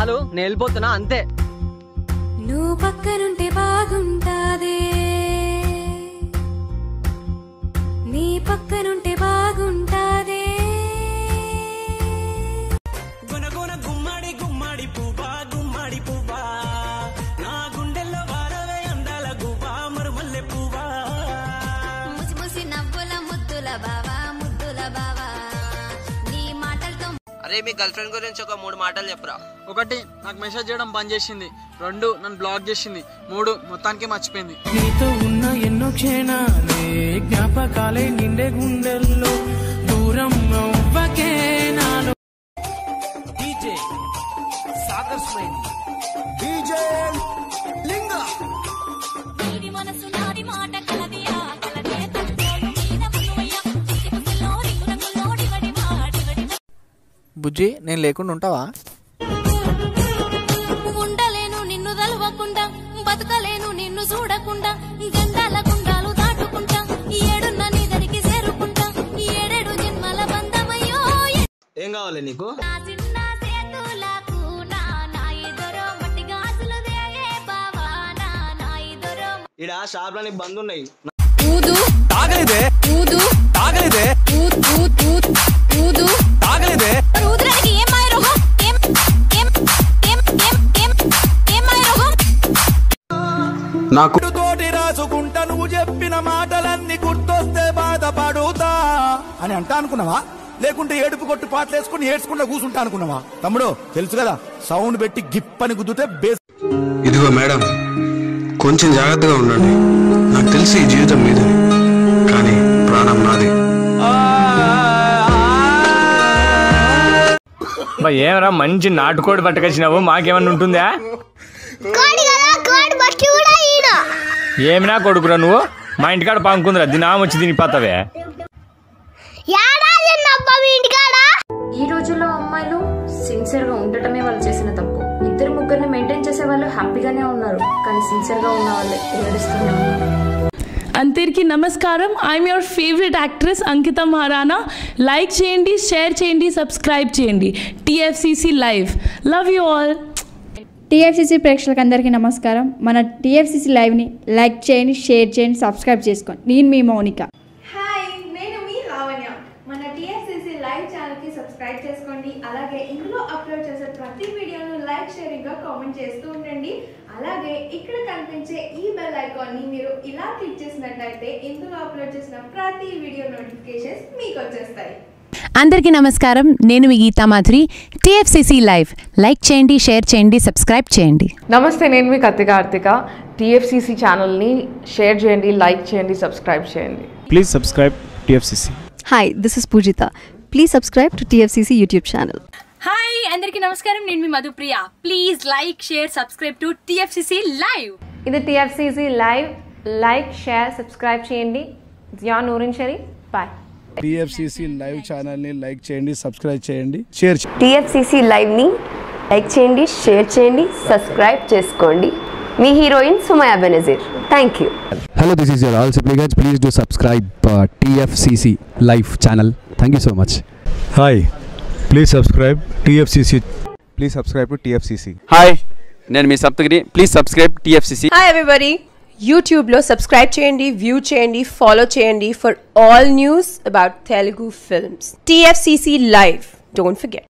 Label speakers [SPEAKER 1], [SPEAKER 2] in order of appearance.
[SPEAKER 1] చాలు నేను వెళ్ళిపోతున్నా అంతే
[SPEAKER 2] నువ్వు పక్కనుంటే బాగుంటాదే నీ పక్కనుంటే బాగుంటాదే
[SPEAKER 3] గునగున గుమ్మడి గుమ్మడి పువ్వా గుమ్మడి పువ్వా నా గుండెల్లో వారవే అందాల గువ్వా మరుమల్లె పువ్వా
[SPEAKER 2] ముసి ముసి నవ్వుల ముద్దుల బావా ముద్దుల బావా నీ మాటలతో
[SPEAKER 1] అరే మీ గర్ల్ ఫ్రెండ్ గురించి ఒక మూడు మాటలు చెప్పురా
[SPEAKER 4] ఒకటి నాకు మెసేజ్ చేయడం బంద్ చేసింది రెండు నన్ను బ్లాక్ చేసింది మూడు మొత్తానికి మర్చిపోయింది
[SPEAKER 3] నీతో ఉన్న ఎన్నో క్షణాలే జ్ఞాపకాలే నిండే గుండెల్లో దూరం అవ్వకే నాలో డీజే సాగర్ స్మైల్
[SPEAKER 2] నీడి మనసు నాడి మాట కలదియా కలదే తత్తోలు మీద మనువయ్య చిట్టి పుసల్లో రింగు రంగులోడి వడి వాడి వడి
[SPEAKER 5] బుజ్జి నేను లేకుండా ఉంటావా
[SPEAKER 2] ఉండలేను నిన్ను తలవకుండా బతకలేను నిన్ను చూడకుండా గండాల గుండాలు దాటుకుంటా ఏడున్న నీ దరికి చేరుకుంటా ఏడేడు జన్మల బంధమయ్యో
[SPEAKER 1] ఏం కావాలి నీకు
[SPEAKER 2] నా చిన్న చేతులకు నా నా ఎదురో మట్టి గాజులు దేయే బావా నా నా ఎదురో
[SPEAKER 1] ఇక్కడ షాప్ లో బంద్ ఉన్నాయి
[SPEAKER 2] ఊదు
[SPEAKER 3] తాగలేదే
[SPEAKER 2] ఊదు
[SPEAKER 3] తాగలేదే
[SPEAKER 2] ఊద్ ఊద్ ఊద్ ఊదు
[SPEAKER 3] తాగలేదే
[SPEAKER 2] ఊదడానికి ఏం మాయ రోగం ఏం ఏం ఏం ఏం ఏం ఏం మాయ రోగం
[SPEAKER 5] నాకు
[SPEAKER 3] తోటి రాసుకుంటా నువ్వు చెప్పిన మాటలన్నీ గుర్తొస్తే బాధపడుతా
[SPEAKER 6] అని అంటా అనుకున్నావా లేకుంటే ఏడుపు కొట్టు పాటలు వేసుకుని ఏడ్చుకుంటా కూర్చుంటా అనుకున్నావా తమ్ముడు తెలుసు కదా సౌండ్ పెట్టి గిప్ అని గుద్దుతే బేస్
[SPEAKER 5] ఇదిగో మేడం కొంచెం జాగ్రత్తగా ఉండండి నాకు తెలిసి ఈ జీవితం మీదని కానీ ప్రాణం నాది
[SPEAKER 7] ఏమరా మంచి నాటుకోడి పట్టుకొచ్చినావు మాకేమన్నా ఉంటుందా ఏమినా కొడుకురా నువ్వు మా ఇంటికాడ పాముకుందిరా దినాం వచ్చి దీని పోతావే
[SPEAKER 8] ఈ రోజుల్లో అమ్మాయిలు సిన్సియర్ గా ఉండటమే వాళ్ళు చేసిన తప్పు ఇద్దరు ముగ్గురిని మెయింటైన్ చేసే వాళ్ళు హ్యాపీగానే ఉన్నారు కానీ సిన్సియర్ గా ఉన్న వాళ్ళే ఏడుస్తూనే ఉన్నారు
[SPEAKER 9] అందరికీ నమస్కారం I'm your favourite actress Ankita Maharana like చేయండి షేర్ చేయండి సబ్స్క్రైబ్ చేయండి TFCC live love you all
[SPEAKER 10] TFCC ప్రేక్షకులందరికీ నమస్కారం మన టీఎఫ్సీసీ లైవ్ని లైక్ చేయండి షేర్ చేయండి సబ్స్క్రైబ్ చేసుకోండి నేను మీ మౌనిక
[SPEAKER 8] హాయ్ నేను మీ లావణ్య మన టిఎస్సిసి లైవ్ ఛానల్ కి సబ్స్క్రైబ్ చేసుకోండి అలాగే ఇందులో అప్లోడ్ చేసే ప్రతి వీడియోను లైక్ షేరింగ్ గా కామెంట్ చేస్తూ ఉండండి అలాగే ఇక్కడ కనిపించే ఈ బెల్ ఐకాన్ ని మీరు ఇలా క్లిక్ చేసినట్టయితే ఇందులో అప్లోడ్ చేసిన ప్రతి వీడియో నోటిఫికేషన్స్ మీకు వచ్చేస్తాయి
[SPEAKER 11] అందరికీ నమస్కారం నేను మీ గీతా మాధురి టీఎఫ్సిసి లైవ్ లైక్ చేయండి షేర్ చేయండి సబ్స్క్రైబ్ చేయండి
[SPEAKER 8] నమస్తే నేను మీ కత్తి కార్తిక టిఎఫ్సిసి ఛానల్ని షేర్ చేయండి లైక్ చేయండి సబ్స్క్రైబ్ చేయండి
[SPEAKER 7] please subscribe TFCC
[SPEAKER 10] hi this is Poojitha please subscribe to TFCC YouTube channel
[SPEAKER 9] hi అందరికీ నమస్కారం నేను మీ Madhupriya please like share subscribe to TFCC live
[SPEAKER 8] ఇది TFCC live like share subscribe చేయండి Zia Noorin Shari bye
[SPEAKER 6] TFCC live channel ని లైక్ చేయండి సబ్స్క్రైబ్ చేయండి షేర్
[SPEAKER 8] టిఎఫ్సిసి లైవ్ని లైక్ చేయండి షేర్ చేయండి సబ్స్క్రైబ్ చేసుకోండి మీ heroine Sumaya Benazir thank you
[SPEAKER 5] hello this is your all సిప్లిగన్స్ please do subscribe TFCC live channel thank you so much
[SPEAKER 7] hi please subscribe TFCC
[SPEAKER 5] please subscribe to TFCC
[SPEAKER 1] hi నేను మీ Saptagiri please subscribe TFCC
[SPEAKER 8] hi everybody యూట్యూబ్లో subscribe చేయండి view చేయండి follow చేయండి for all news about Telugu films TFCC live don't forget